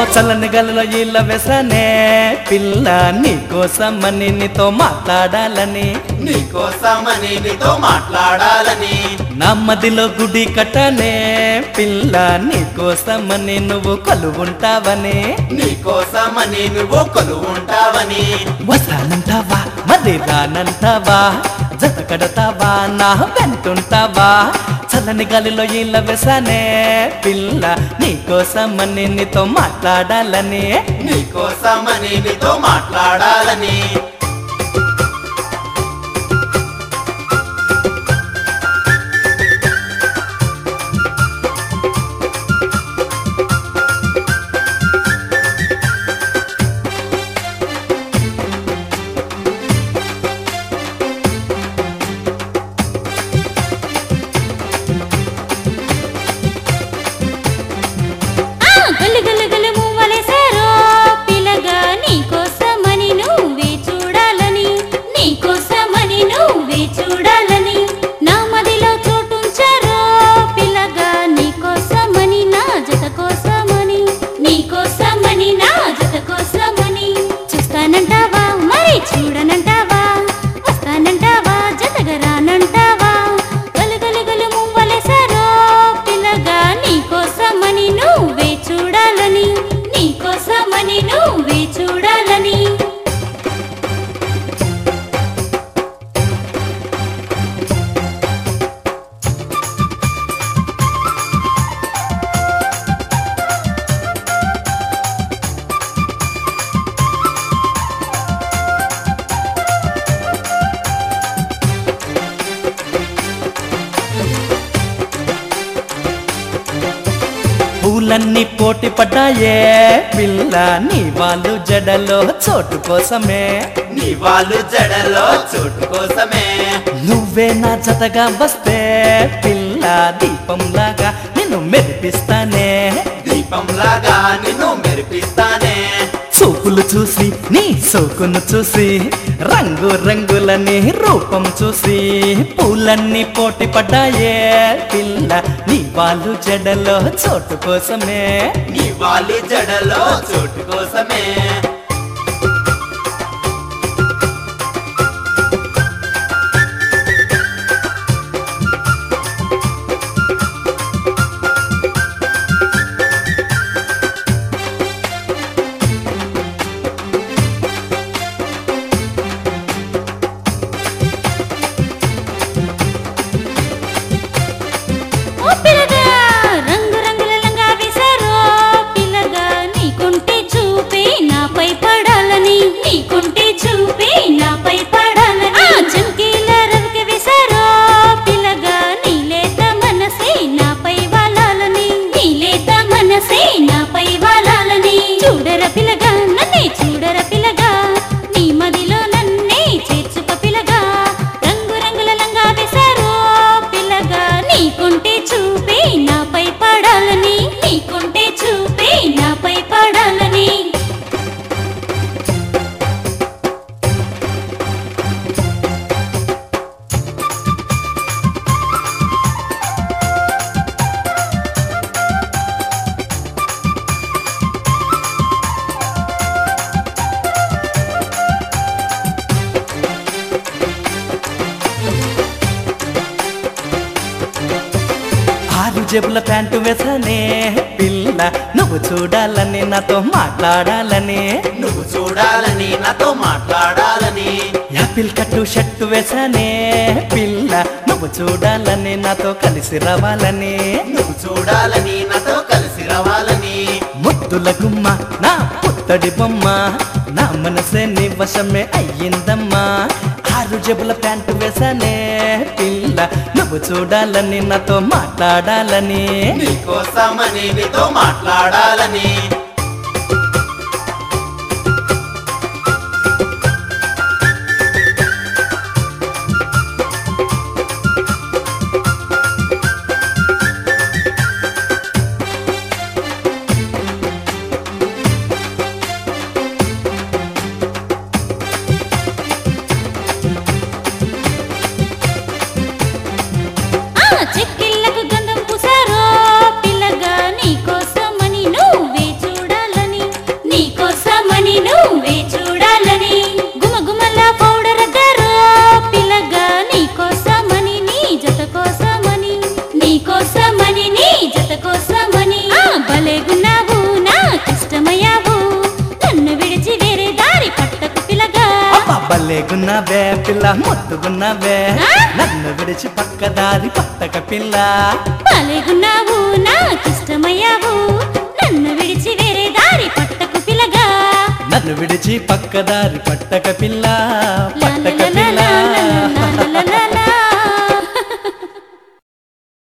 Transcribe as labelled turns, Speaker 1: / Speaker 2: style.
Speaker 1: చల్లని గలలో ఇళ్ళ వెసనే పిల్ల నీకోసమని నీతో మాట్లాడాలని
Speaker 2: నీకోసమని నీతో మాట్లాడాలని
Speaker 1: నా మదిలో గుడి కట్టనే పిల్ల నీకోసమని నువ్వు కొలువుంటావని
Speaker 2: నీకోసమని నువ్వు కొలు ఉంటావని
Speaker 1: వస్తానంటావా మరి రానంటావా జత కడతావా నా వెంటుంటావా చల్లని గాలిలో ఇళ్ళ వెసనే పిల్ల నీకోసమని నీతో మాట్లాడాలని
Speaker 2: నీకోసమని నీతో మాట్లాడాలని
Speaker 3: ఆ గలు గలు గలు మువ్వలేశారో పిల్లగా నీకోసమని నువ్వే చూడాలని నీకోసమని నువ్వే చూడాలని నా మదిలో చోటుంచారో పిల్లగా నీకోసమని నా జత కోసమని నీకోసమని నా జత కోసమని చూస్తానంటావా మరి చూడనంటావా వస్తానంటావా జతగా రానంటావా గలు గలు గలు మువ్వలేశారో పిల్లగా నీకోసమని నువ్వే చూడాలని నీకోసమని నువ్వే చూడాలని
Speaker 1: పూలన్నీ పోటీ పడ్డాయే పిల్ల నీ వాళ్ళు జడలో చోటు కోసమే
Speaker 2: నీ వాళ్ళు జడలో చోటు కోసమే
Speaker 1: నువ్వే నా జతగా వస్తే పిల్ల దీపంలాగా నిన్ను మెరిపిస్తానే
Speaker 2: దీపంలాగా నిన్ను మెరిపిస్తానే
Speaker 1: చూపులు చూసి నీ సోకును చూసి రంగు రంగులని రూపం చూసి పూలన్నీ పోటీ పడ్డాయే పిల్ల నీ వాళ్ళు జడలో చోటు కోసమే
Speaker 2: నీ వాళ్ళు జడలో చోటు కోసమే
Speaker 3: ఓ పిల్లగా రంగు రంగుల లంగా వేశారో పిల్లగా నీకుంటే చూపే నాపై పడాలని నీకుంటే చూపే నాపై పడాలని ఆ చంకీల రవికి వేశారో పిల్లగా నీలేత మనసే నాపై వాలాలని నీలేత మనసే నాపై వాలాలని చూడర పిల్లగా నన్నే చూడర పిల్లగా నీ మదిలో నన్నే చేర్చుక పిల్లగా రంగు రంగుల లంగా వేశారో పిల్లగా నీకుంటే చూపే నాపై పడాలని నీకుంటే చూపే నాపై పడాలని
Speaker 1: ఆరు జేబుల ప్యాంటు వేసనే పిల్ల నువ్వు చూడాలని నాతో మాట్లాడాలని
Speaker 2: నువ్వు చూడాలని నాతో మాట్లాడాలని
Speaker 1: యాపిల్ కట్టు షర్టు వేసనే పిల్ల నువ్వు చూడాలని నాతో కలిసి రావాలని
Speaker 2: నువ్వు చూడాలని నాతో కలిసి రావాలని
Speaker 1: ముద్దుల గుమ్మ నా పుత్తడి బొమ్మ నా మనసే నీ వశమే అయ్యిందమ్మా ఆరు జబుల ప్యాంటు వేసనే పిల్ల నువ్వు చూడాలని నాతో మాట్లాడాలని
Speaker 2: నీకోసమని నీతో మాట్లాడాలని
Speaker 3: ఆ చెక్కిళ్ళకు గంధం పూసారో పిల్లగా నీకోసమని నువ్వే చూడ
Speaker 1: భలేగున్నావే పిల్ల ముద్దుగున్నావే
Speaker 3: ఆ?
Speaker 1: నన్ను విడిచి పక్కదారి పట్టక పిల్ల
Speaker 3: భలేగున్నావు నాకిష్టమయ్యావు నన్ను విడిచి వేరే దారి పట్టకు పిల్లగా
Speaker 1: నన్ను విడిచి పక్కదారి పట్టక పిల్ల